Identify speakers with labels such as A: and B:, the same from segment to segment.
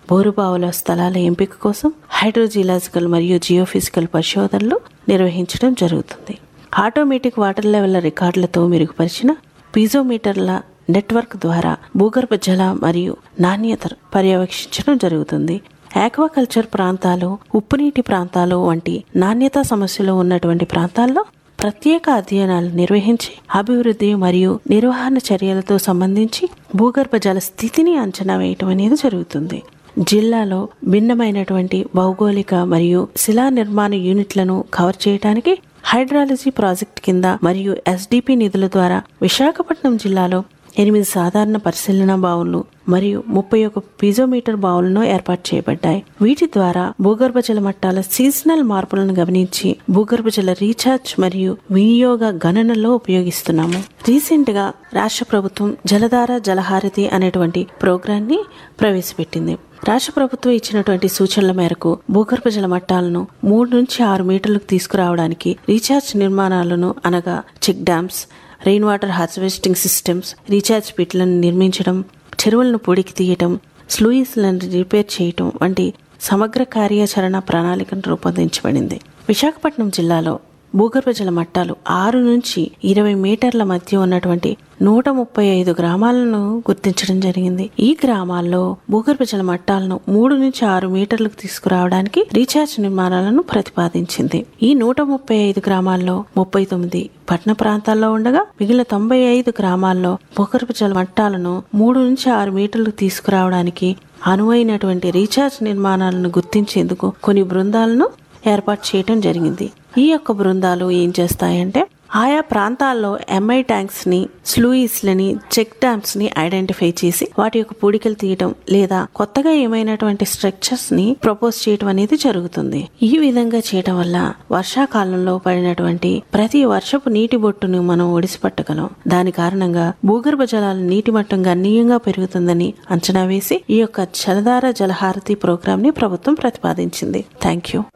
A: బోరుబావుల స్థలాల ఎంపిక కోసం హైడ్రోజియలాజికల్ మరియు జియోఫిజికల్ పరిశోధనలు నిర్వహించడం జరుగుతుంది ఆటోమేటిక్ వాటర్ లెవెల్ రికార్డులతో మెరుగుపరిచిన పీజోమీటర్ల నెట్వర్క్ ద్వారా భూగర్భ జల మరియు నాణ్యత పర్యవేక్షించడం జరుగుతుంది ఆక్వాకల్చర్ ప్రాంతాలు ఉప్పునీటి ప్రాంతాలు వంటి నాణ్యతా సమస్యలు ఉన్నటువంటి ప్రాంతాల్లో ప్రత్యేక అధ్యయనాలు నిర్వహించి అభివృద్ధి మరియు నిర్వహణ చర్యలతో సంబంధించి భూగర్భ జల స్థితిని అంచనా వేయటం అనేది జరుగుతుంది జిల్లాలో భిన్నమైనటువంటి భౌగోళిక మరియు శిలా నిర్మాణ యూనిట్లను కవర్ చేయడానికి హైడ్రాలజీ ప్రాజెక్ట్ కింద మరియు ఎస్డిపి నిధుల ద్వారా విశాఖపట్నం జిల్లాలో ఎనిమిది సాధారణ పరిశీలన బావులు మరియు ముప్పై ఒక పీజోమీటర్ బావులను ఏర్పాటు చేయబడ్డాయి వీటి ద్వారా భూగర్భ జల మట్టాల సీజనల్ మార్పులను గమనించి భూగర్భ జల రీఛార్జ్ మరియు వినియోగ గణనలో ఉపయోగిస్తున్నాము రీసెంట్ గా రాష్ట్ర ప్రభుత్వం జలధార జలహారతి అనేటువంటి ప్రోగ్రాం ని ప్రవేశపెట్టింది రాష్ట్ర ప్రభుత్వం ఇచ్చినటువంటి సూచనల మేరకు భూగర్భ జల మట్టాలను మూడు నుంచి ఆరు మీటర్లకు తీసుకురావడానికి రీఛార్జ్ నిర్మాణాలను అనగా check dams rain water harvesting systems recharge పిట్లను నిర్మించడం చెరువులను పొడికి తీయటం స్లూయిస్లను రిపేర్ చేయటం వంటి సమగ్ర కార్యాచరణ ప్రణాళికను రూపొందించబడింది విశాఖపట్నం జిల్లాలో భూగర్భ జల మట్టాలు ఆరు నుంచి ఇరవై మీటర్ల మధ్య ఉన్నటువంటి నూట ముప్పై ఐదు గ్రామాలను గుర్తించడం జరిగింది ఈ గ్రామాల్లో భూగర్భ జల మట్టాలను మూడు నుంచి ఆరు మీటర్లకు తీసుకురావడానికి రీఛార్జ్ నిర్మాణాలను ప్రతిపాదించింది ఈ నూట ముప్పై ఐదు గ్రామాల్లో ముప్పై తొమ్మిది పట్టణ ప్రాంతాల్లో ఉండగా మిగిలిన తొంభై ఐదు గ్రామాల్లో భూగర్భ జల మట్టాలను మూడు నుంచి ఆరు మీటర్లకు తీసుకురావడానికి అనువైనటువంటి రీఛార్జ్ నిర్మాణాలను గుర్తించేందుకు కొన్ని బృందాలను ఏర్పాటు చేయడం జరిగింది ఈ యొక్క బృందాలు ఏం చేస్తాయంటే ఆయా ప్రాంతాల్లో ఎంఐ ట్యాంక్స్ ని స్లూయిస్లని చెక్ డ్యామ్స్ ని ఐడెంటిఫై చేసి వాటి యొక్క పూడికలు తీయటం లేదా కొత్తగా ఏమైనటువంటి స్ట్రక్చర్స్ ని ప్రపోజ్ చేయటం అనేది జరుగుతుంది ఈ విధంగా చేయటం వల్ల వర్షాకాలంలో పడినటువంటి ప్రతి వర్షపు నీటి బొట్టును మనం ఒడిసిపట్టగలం దాని కారణంగా భూగర్భ జలాల నీటి మట్టం గణనీయంగా పెరుగుతుందని అంచనా వేసి ఈ యొక్క జలధార జలహారతి ప్రోగ్రామ్ ని ప్రభుత్వం ప్రతిపాదించింది థ్యాంక్ యూ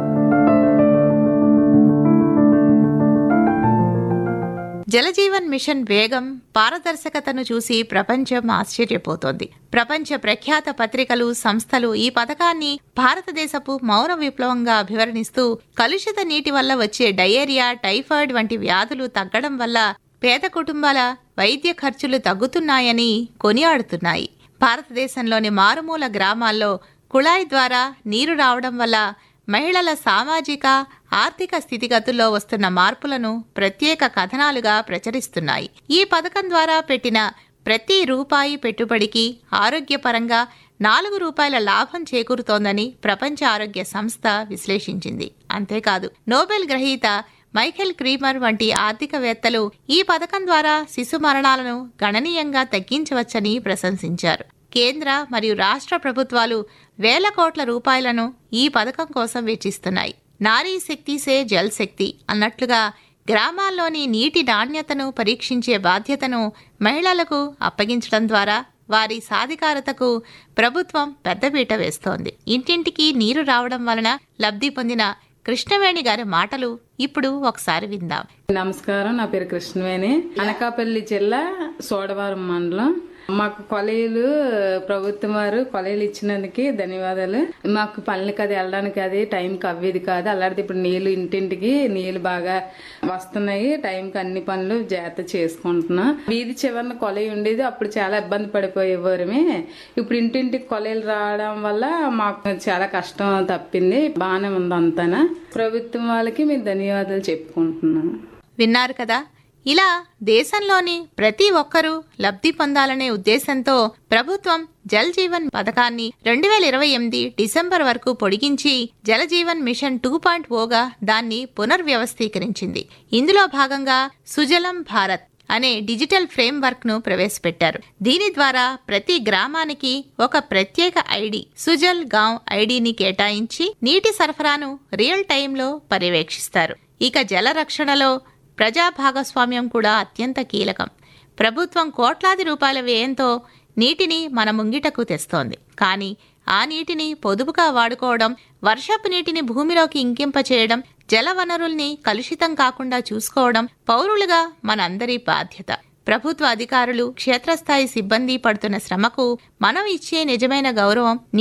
B: జలజీవన్ మిషన్ వేగం పారదర్శకతను చూసి ప్రపంచం ఆశ్చర్యపోతోంది ప్రపంచ ప్రఖ్యాత పత్రికలు సంస్థలు ఈ పథకాన్ని భారతదేశపు మౌన విప్లవంగా అభివర్ణిస్తూ కలుషిత నీటి వల్ల వచ్చే డయేరియా టైఫాయిడ్ వంటి వ్యాధులు తగ్గడం వల్ల పేద కుటుంబాల వైద్య ఖర్చులు తగ్గుతున్నాయని కొనియాడుతున్నాయి భారతదేశంలోని మారుమూల గ్రామాల్లో కుళాయి ద్వారా నీరు రావడం వల్ల మహిళల సామాజిక ఆర్థిక స్థితిగతుల్లో వస్తున్న మార్పులను ప్రత్యేక కథనాలుగా ప్రచురిస్తున్నాయి ఈ పథకం ద్వారా పెట్టిన ప్రతి రూపాయి పెట్టుబడికి ఆరోగ్యపరంగా నాలుగు రూపాయల లాభం చేకూరుతోందని ప్రపంచ ఆరోగ్య సంస్థ విశ్లేషించింది అంతేకాదు నోబెల్ గ్రహీత మైఖేల్ క్రీమర్ వంటి ఆర్థికవేత్తలు ఈ పథకం ద్వారా శిశు మరణాలను గణనీయంగా తగ్గించవచ్చని ప్రశంసించారు కేంద్ర మరియు రాష్ట్ర ప్రభుత్వాలు వేల కోట్ల రూపాయలను ఈ పథకం కోసం వెచ్చిస్తున్నాయి నారీ శక్తి సే జల్ శక్తి అన్నట్లుగా గ్రామాల్లోని నీటి నాణ్యతను పరీక్షించే బాధ్యతను మహిళలకు అప్పగించడం ద్వారా వారి సాధికారతకు ప్రభుత్వం పెద్దపీట వేస్తోంది ఇంటింటికి నీరు రావడం వలన లబ్ధి పొందిన కృష్ణవేణి గారి మాటలు ఇప్పుడు ఒకసారి విందాం
C: నమస్కారం నా పేరు కృష్ణవేణి అనకాపల్లి జిల్లా సోడవరం మండలం మాకు కొలైలు ప్రభుత్వం వారు కొలైలు ఇచ్చినందుకు ధన్యవాదాలు మాకు పనులకి అది వెళ్ళడానికి అది టైంకి అవ్వేది కాదు అలాంటిది ఇప్పుడు నీళ్లు ఇంటింటికి నీళ్లు బాగా వస్తున్నాయి టైంకి అన్ని పనులు జాగ్రత్త చేసుకుంటున్నాం వీధి చివరిన కొలై ఉండేది అప్పుడు చాలా ఇబ్బంది పడిపోయేవారమే ఇప్పుడు ఇంటింటికి కొలైలు రావడం వల్ల మాకు చాలా కష్టం తప్పింది బాగానే ఉంది అంతానా ప్రభుత్వం వాళ్ళకి మేము ధన్యవాదాలు చెప్పుకుంటున్నాను
B: విన్నారు కదా ఇలా దేశంలోని ప్రతి ఒక్కరూ లబ్ధి పొందాలనే ఉద్దేశంతో ప్రభుత్వం జల్ జీవన్ పథకాన్ని రెండు వేల ఇరవై ఎనిమిది డిసెంబర్ వరకు పొడిగించి Jal Jeevan mission two point ఓగా దాన్ని పునర్వ్యవస్థీకరించింది ఇందులో భాగంగా సుజలం భారత్ అనే డిజిటల్ ఫ్రేమ్ వర్క్ ను ప్రవేశపెట్టారు దీని ద్వారా ప్రతి గ్రామానికి ఒక ప్రత్యేక ఐడి సుజల్ గాంవ్ ఐడిని కేటాయించి నీటి సరఫరాను రియల్ టైంలో పర్యవేక్షిస్తారు ఇక జల రక్షణలో ప్రజా భాగస్వామ్యం కూడా అత్యంత కీలకం ప్రభుత్వం కోట్లాది రూపాయల వ్యయంతో నీటిని మన ముంగిటకు తెస్తోంది కానీ ఆ నీటిని పొదుపుగా వాడుకోవడం వర్షపు నీటిని భూమిలోకి ఇంకింప చేయడం జల వనరుల్ని కలుషితం కాకుండా చూసుకోవడం పౌరులుగా మనందరి బాధ్యత ప్రభుత్వ అధికారులు క్షేత్రస్థాయి సిబ్బంది పడుతున్న శ్రమకు మనం ఇచ్చే నిజమైన గౌరవం